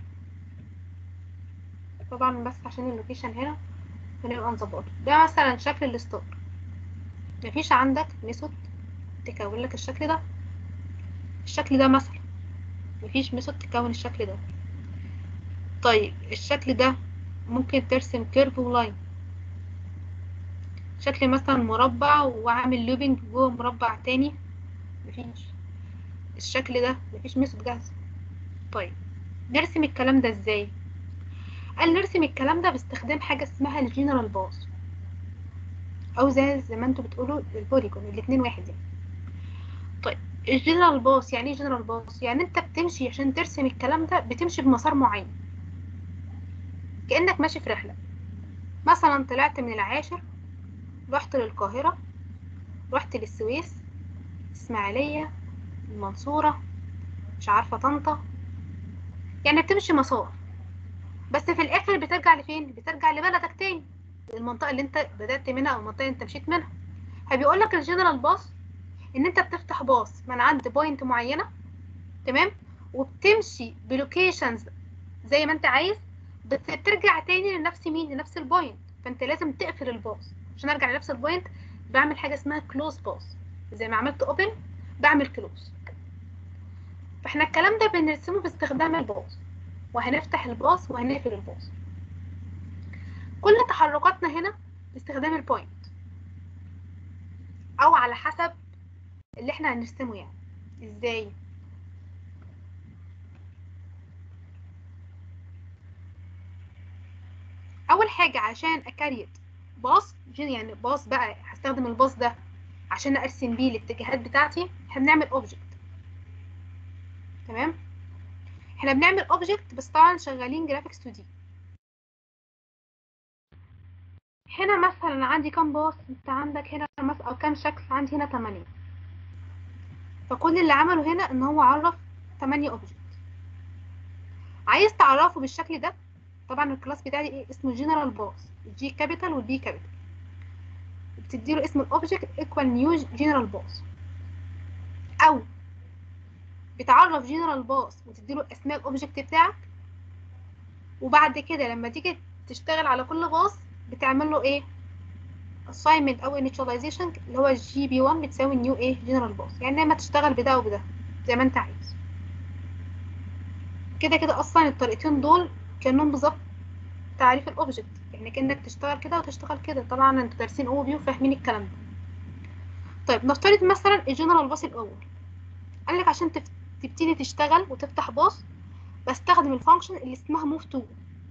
طبعا بس عشان اللوكيشن هنا بنبقى نظبطه ده مثلا شكل الستار مفيش عندك ميثود تكون لك الشكل ده الشكل ده مثلا مفيش ميثود تكون الشكل ده طيب الشكل ده ممكن ترسم كيرف ولاين شكل مثلا مربع وعامل لوبينج جوه مربع تاني مفيش الشكل ده مفيش ميثود جاهزة طيب نرسم الكلام ده ازاي قال نرسم الكلام ده باستخدام حاجة اسمها الجنرال باص او زي زي ما انتوا بتقولوا البوليجون الاتنين واحد يعني طيب الجنرال باص يعني ايه جنرال باص يعني انت بتمشي عشان ترسم الكلام ده بتمشي بمسار معين كأنك ماشي في رحلة مثلا طلعت من العاشر رحت للقاهرة رحت للسويس اسماعيلية المنصورة مش عارفة طنطا يعني بتمشي مسار بس في الاخر بترجع لفين بترجع لبلدك تاني المنطقة اللي انت بدأت منها او المنطقة اللي انت مشيت منها فبيقول لك الجنرال باص ان انت بتفتح باص من عند بوينت معينة تمام وبتمشي بلوكيشنز زي ما انت عايز بس بترجع تاني لنفس مين لنفس البوينت فانت لازم تقفل الباص عشان ارجع لنفس البوينت بعمل حاجة اسمها كلوز باص زي ما عملت اوبن بعمل كلوز فاحنا الكلام ده بنرسمه باستخدام الباص وهنفتح الباص وهنقفل الباص كل تحركاتنا هنا باستخدام البوينت او على حسب اللي احنا هنرسمه يعني ازاي اول حاجة عشان اكريت باص يعني باص بقى هستخدم الباص ده عشان ارسم بيه الاتجاهات بتاعتي احنا بنعمل اوبجكت تمام احنا بنعمل اوبجكت بس طبعا شغالين جرافيكس 2 دي هنا مثلا عندي كام باص انت عندك هنا مثلا او كام شكل عندي هنا 8 فكل اللي عمله هنا ان هو عرف 8 اوبجكت عايز تعرفه بالشكل ده طبعا الكلاس بتاعي ايه اسمه جنرال باص الجي كابيتال والبي كابيتال بتديله اسم الاوبجكت ايكوال نيو جنرال باص او بتعرف جنرال باص وتديله اسماء الاوبجكت بتاعك وبعد كده لما تيجي تشتغل على كل باص بتعمل له ايه assignment او initialization اللي هو جي بي 1 بتساوي نيو ايه جنرال باص يعني لما تشتغل بده وبده زي ما انت عايز كده كده اصلا الطريقتين دول كانهم بالظبط تعريف الاوبجكت يعني كانك تشتغل كده وتشتغل كده طبعا انتوا دارسين او بي وفاهمين الكلام ده طيب نفترض مثلا الجنرال باص الاول قال لك عشان تف... تبتدي تشتغل وتفتح باص بستخدم الفانكشن اللي اسمها موف تو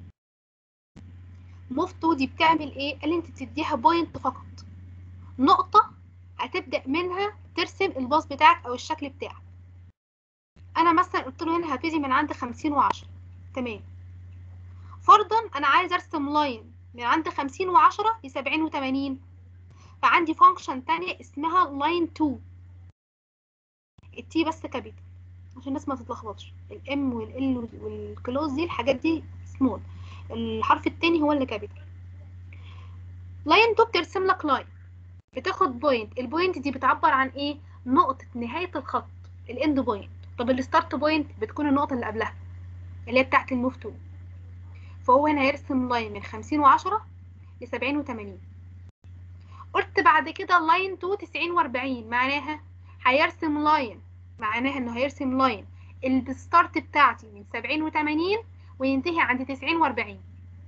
موف تو دي بتعمل ايه قال لي انت بتديها بوينت فقط نقطة هتبدأ منها ترسم الباص بتاعك او الشكل بتاعك انا مثلا قلت له هنا هبتدي من عند خمسين وعشرة تمام فرضا انا عايز ارسم لاين من عند خمسين وعشرة لسبعين وتمانين فعندي فانكشن تانية اسمها لاين 2 التي بس كابيتال عشان الناس ما تتلخبطش الام والال والكلوز دي الحاجات دي سمول الحرف التاني هو اللي كابيتال لاين 2 بترسم لك لاين بتاخد بوينت البوينت دي بتعبر عن ايه نقطة نهاية الخط الاند بوينت طب الستارت بوينت بتكون النقطة اللي قبلها اللي هي بتاعت الموف 2 فهو هنا هيرسم لاين من خمسين وعشرة لسبعين وتمانين قلت بعد كده لاين 2 90 واربعين معناها هيرسم لاين معناها انه هيرسم لاين الستارت بتاعتي من سبعين وتمانين وينتهي عند تسعين واربعين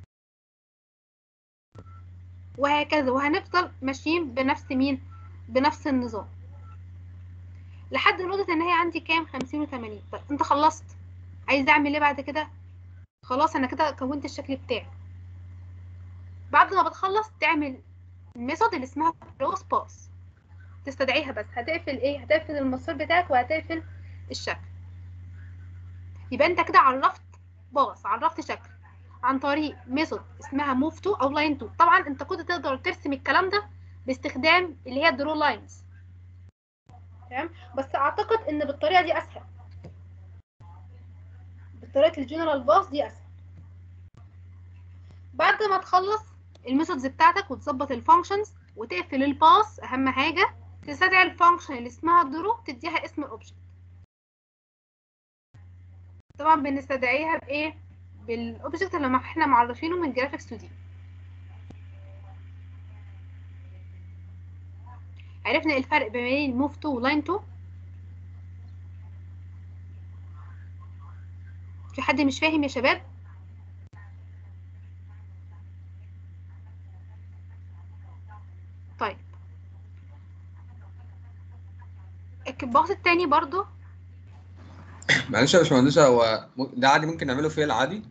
وهكذا وهنفضل ماشيين بنفس مين بنفس النظام لحد نقطة النهاية عندي كام خمسين وتمانين طيب انت خلصت عايز اعمل ايه بعد كده خلاص انا كده كونت الشكل بتاعي بعد ما بتخلص تعمل الميثود اللي اسمها كلوز باس تستدعيها بس هتقفل ايه هتقفل المسار بتاعك وهتقفل الشكل يبقى انت كده عرفت باص عرفت شكل عن طريق ميثود اسمها موف تو او لاين تو طبعا انت كنت تقدر ترسم الكلام ده باستخدام اللي هي درو لاينز تمام بس اعتقد ان بالطريقه دي اسهل بطريقه الجنرال باص دي اسهل بعد ما تخلص الميثودز بتاعتك وتظبط الفانكشنز وتقفل الباص اهم حاجه تستدعي الفانكشن اللي اسمها درو تديها اسم الاوبجكت طبعا بنستدعيها بايه بالاوبجكت اللي احنا معرفينه من جرافيكس 2 دي عرفنا الفرق بين موف 2 ولاين 2 في حد مش فاهم يا شباب طيب الباص التاني برضو
معلش يا باشمهندس هو م- ده عادي ممكن نعمله فيل عادي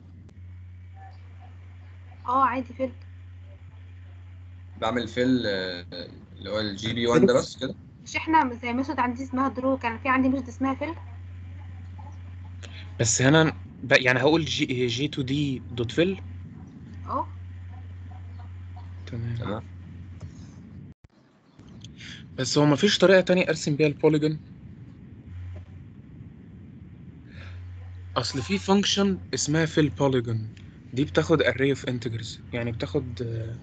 اه عادي فيل
بعمل فيل آه، اللي هو الجي بي 1 ده بس كده
مش احنا زي ميثود عندي اسمها درو كان في عندي ميثود اسمها فيل
بس هنا ب... يعني هقول جي جي 2 دي دوت فيل
اه
تمام
تمام
بس هو مفيش طريقة تانية ارسم بيها البوليجون اصل في فانكشن اسمها fill polygon دي بتاخد array of integers يعني بتاخد آه،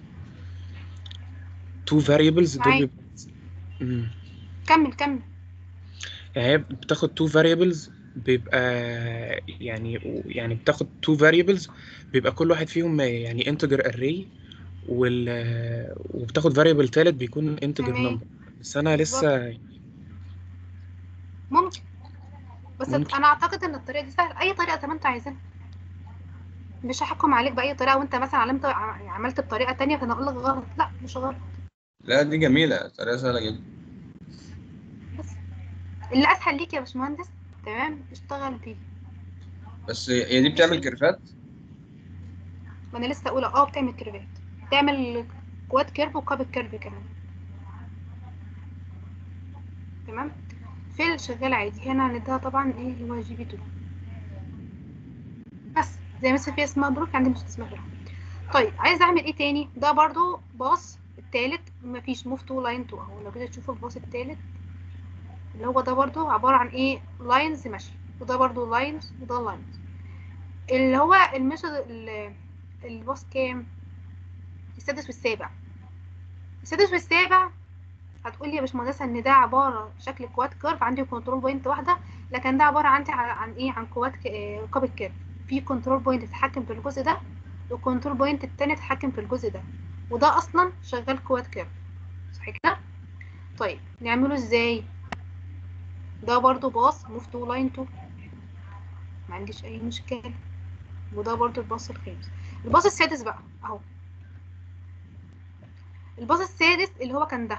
two variables دول
معاك.
بيبقى- مم.
كمل كمل
يعني هي بتاخد two variables بيبقى يعني يعني بتاخد two variables بيبقى كل واحد فيهم يعني integer array وال وبتاخد variable تالت بيكون integer
تمام.
number بس انا لسه
ممكن بس
ممكن.
انا اعتقد ان الطريقه دي سهله اي طريقه زي ما انت عايزها مش هحكم عليك باي طريقه وانت مثلا علمت ع- عملت بطريقه تانية فانا اقول لك غلط لا مش غلط
لا دي جميلة طريقة سهلة جدا
اللي اسهل ليك يا باشمهندس تمام اشتغل بيه
بس هي دي بتعمل كيرفات
ما انا لسه اقول اه بتعمل كيرفات بتعمل كواد كيرف وكاب كيرف كمان تمام فيل شغال عادي هنا هنديها طبعا ايه اللي هو جي بي 2 بس زي مثلا في اسمها بروك عندي مش اسمها بروك طيب عايز اعمل ايه تاني ده برضو باص التالت مفيش موف تو لاين تو اهو لو كده تشوفوا الباص التالت اللي هو ده برضو عبارة عن ايه لاينز ماشي وده برضو لاينز وده لاينز اللي هو الميثود ال- الباص كام السادس والسابع السادس والسابع هتقولي يا باشمهندسة ان ده عبارة شكل كواد كيرف عندي كنترول بوينت واحدة لكن ده عبارة عندي عن, عن ايه عن كواد كابل كيرف في كنترول بوينت تتحكم في الجزء ده والكنترول بوينت التاني تتحكم في الجزء ده وده اصلا شغال كواد كيرف صح كده طيب نعمله ازاي ده برضو باص موف تو لاين تو ما عنديش اي مشكلة وده برضو الباص الخامس الباص السادس بقى اهو الباص السادس اللي هو كان ده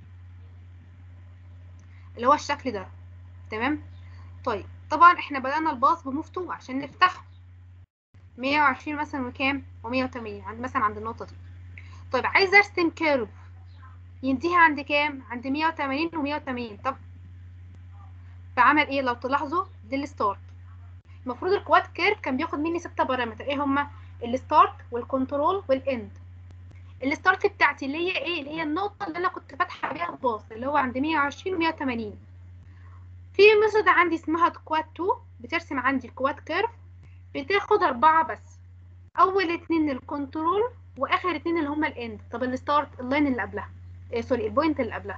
اللي هو الشكل ده تمام طيب طبعا احنا بدأنا الباص بموف تو عشان نفتحه 120 مثلا وكام و180 عند مثلا عند النقطة دي طيب عايزة ارسم كيرف ينتهي عند كام عند 180 و180 طب فعمل ايه لو تلاحظوا دي الستارت المفروض الكواد كيرف كان بياخد مني ستة بارامتر ايه هما الستارت والكنترول والاند الستارت بتاعتي اللي هي ايه اللي هي النقطة اللي انا كنت فاتحة بيها الباص اللي هو عند 120 و 180 في ميثود عندي اسمها كواد 2 بترسم عندي الكواد كيرف بتاخد أربعة بس أول اتنين الكنترول وآخر اتنين اللي هما الاند طب الستارت اللاين اللي قبلها إيه سوري البوينت اللي قبلها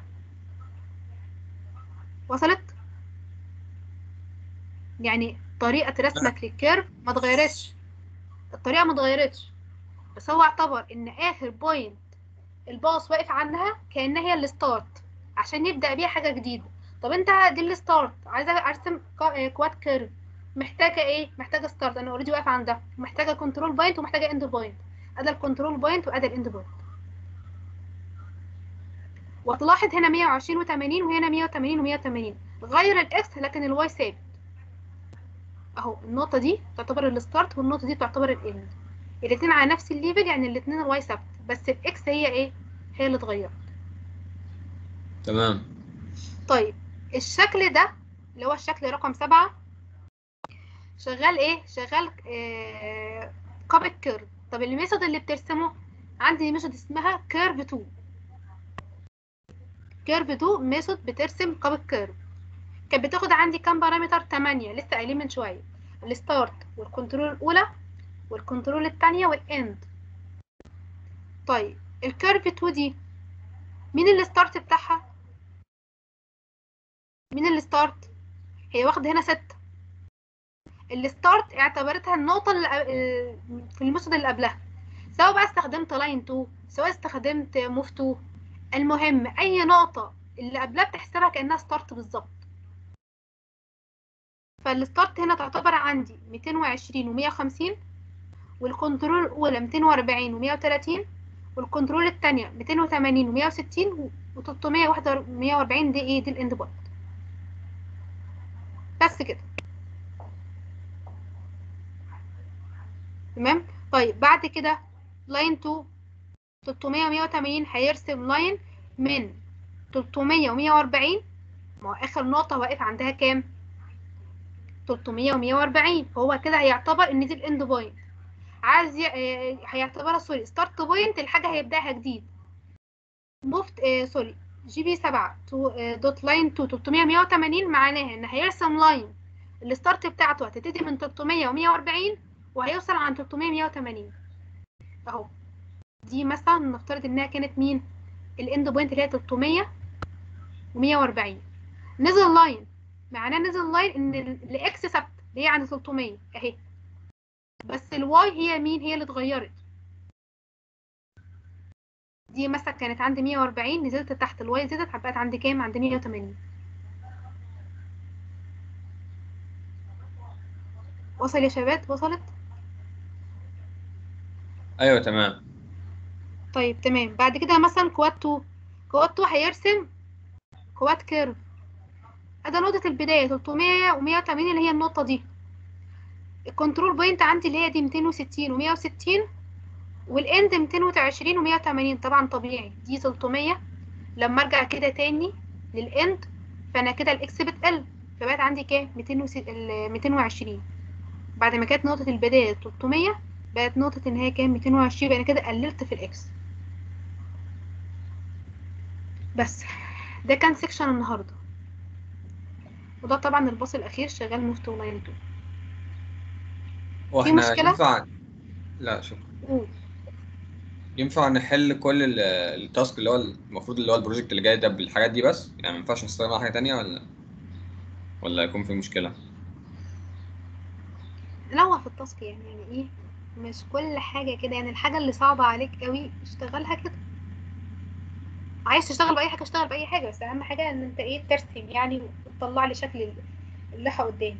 وصلت يعني طريقة رسمك للكيرف ما اتغيرتش الطريقة ما اتغيرتش بس هو اعتبر ان اخر بوينت الباص واقف عنها كأنها هي الستارت عشان يبدأ بيها حاجة جديدة طب انت دي الستارت عايزة ارسم كا- كواد كيرف محتاجة ايه محتاجة ستارت انا اوريدي واقف عندها محتاجة كنترول بوينت ومحتاجة اند بوينت ادي الكنترول بوينت وادي الاند بوينت وتلاحظ هنا 120 و80 وهنا 180 و180 غير الاكس لكن الواي ثابت اهو النقطة دي تعتبر الستارت والنقطة دي تعتبر الاند الاتنين على نفس الليفل يعني الاتنين الواي ثابت بس الاكس هي ايه هي اللي اتغيرت
تمام
طيب الشكل ده اللي هو الشكل رقم سبعة شغال ايه شغال آه كابك كيرف طب الميثود اللي بترسمه عندي ميثود اسمها كيرف 2 كيرف 2 ميثود بترسم كابك كيرف كانت بتاخد عندي كام بارامتر 8 لسه قايلين من شويه الستارت والكنترول الاولى والكنترول الثانيه والاند طيب الكيرف 2 دي مين الستارت بتاعها مين الستارت هي واخده هنا ستة الستارت اعتبرتها النقطة اللي في الميثود اللي قبلها سواء بقى استخدمت لاين 2 سواء استخدمت موف 2 المهم اي نقطة اللي قبلها بتحسبها كأنها ستارت بالظبط فالستارت هنا تعتبر عندي 220 و150 والكنترول الأولى 240 و130 والكنترول الثانية 280 و160 و341 دي ايه دي الاند بوينت بس كده تمام طيب بعد كده لاين 2 300 و180 هيرسم لاين من 300 و140 ما هو اخر نقطة واقف عندها كام 300 و140 فهو كده هيعتبر ان دي الاند بوينت عايز ي... آه، هيعتبرها سوري ستارت بوينت الحاجة هيبدأها جديد موفت آه سوري جي بي 7 تو آه دوت لاين 2 300 180 معناها ان هيرسم لاين الستارت بتاعته هتبتدي من 300 و140 وهيوصل عند 300 180 اهو دي مثلا نفترض انها كانت مين الاند بوينت اللي هي 300 و140 نزل لاين معناه نزل لاين ان الاكس ثابته اللي هي عند 300 اهي بس الواي هي مين هي اللي اتغيرت دي مثلا كانت عندي 140 نزلت تحت الواي زادت بقت عندي كام عند 180 وصل يا شباب وصلت
ايوه تمام
طيب تمام بعد كده مثلا كواد 2 كواد 2 هيرسم كواد كيرف ادي نقطة البداية 300 و180 اللي هي النقطة دي الكنترول بوينت عندي اللي هي دي 260 و160 والاند 220 و180 طبعا طبيعي دي 300 لما ارجع كده تاني للاند فانا كده الاكس بتقل فبقت عندي كام 220 بعد ما كانت نقطة البداية 300 بقت نقطة النهاية كام 220 يبقى انا كده قللت في الاكس بس ده كان سيكشن النهارده وده طبعا الباص الاخير شغال موفت لاين 2
واحنا
مشكلة؟
ينفع لا شكرا
قول.
ينفع نحل كل ال- التاسك اللي هو المفروض اللي هو البروجكت اللي جاي ده بالحاجات دي بس يعني ما ينفعش نستخدم على حاجة تانية ولا ولا يكون في مشكلة
نوع في التاسك يعني يعني ايه مش كل حاجة كده يعني الحاجة اللي صعبة عليك قوي اشتغلها كده عايز تشتغل بأي حاجة اشتغل بأي حاجة بس أهم حاجة إن أنت ايه ترسم يعني وتطلع لي شكل ال- اللوحة قدامي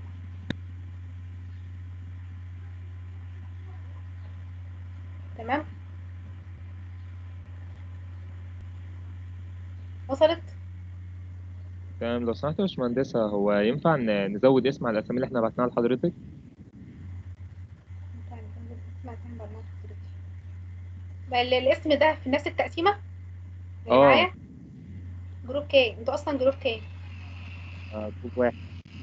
تمام وصلت
تمام لو سمحت يا باشمهندسة هو ينفع ن- نزود اسم على الأسامي اللي احنا بعتناها لحضرتك؟
بقى ال- الاسم ده في نفس التقسيمة اللي
اه.
معايا جروب كام انتوا اصلا جروب كام
آه، جروب واحد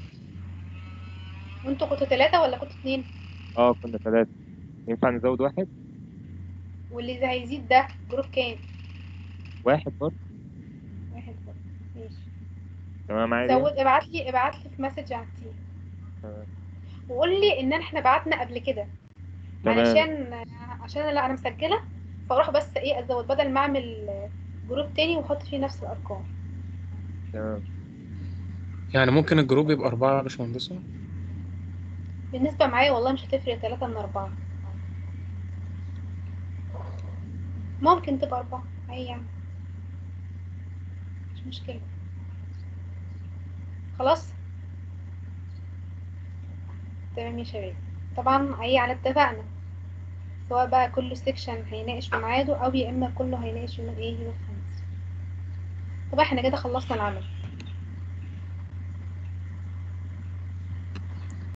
وانتوا كنتوا ثلاثة ولا كنتوا اتنين
اه كنا ثلاثة ينفع نزود واحد؟
واللي ده هيزيد ده جروب كام
واحد برضه
واحد برضه. ماشي
تمام عادي
زود ابعت لي ابعت لي في مسج على التيم
تمام.
وقول لي ان احنا بعتنا قبل كده
تمام.
علشان عشان لا انا مسجله فاروح بس ايه ازود بدل ما اعمل جروب تاني واحط فيه نفس الارقام
تمام
يعني ممكن الجروب يبقى أربعة يا باشمهندسة
بالنسبه معايا والله مش هتفرق ثلاثة من أربعة ممكن تبقى أربعة أي يعني مش مشكلة خلاص تمام يا شباب طبعا أي على اتفقنا سواء بقى كل سيكشن هيناقش في ميعاده أو يا إما كله هيناقش يوم الإيه يوم الخميس طب احنا كده خلصنا العمل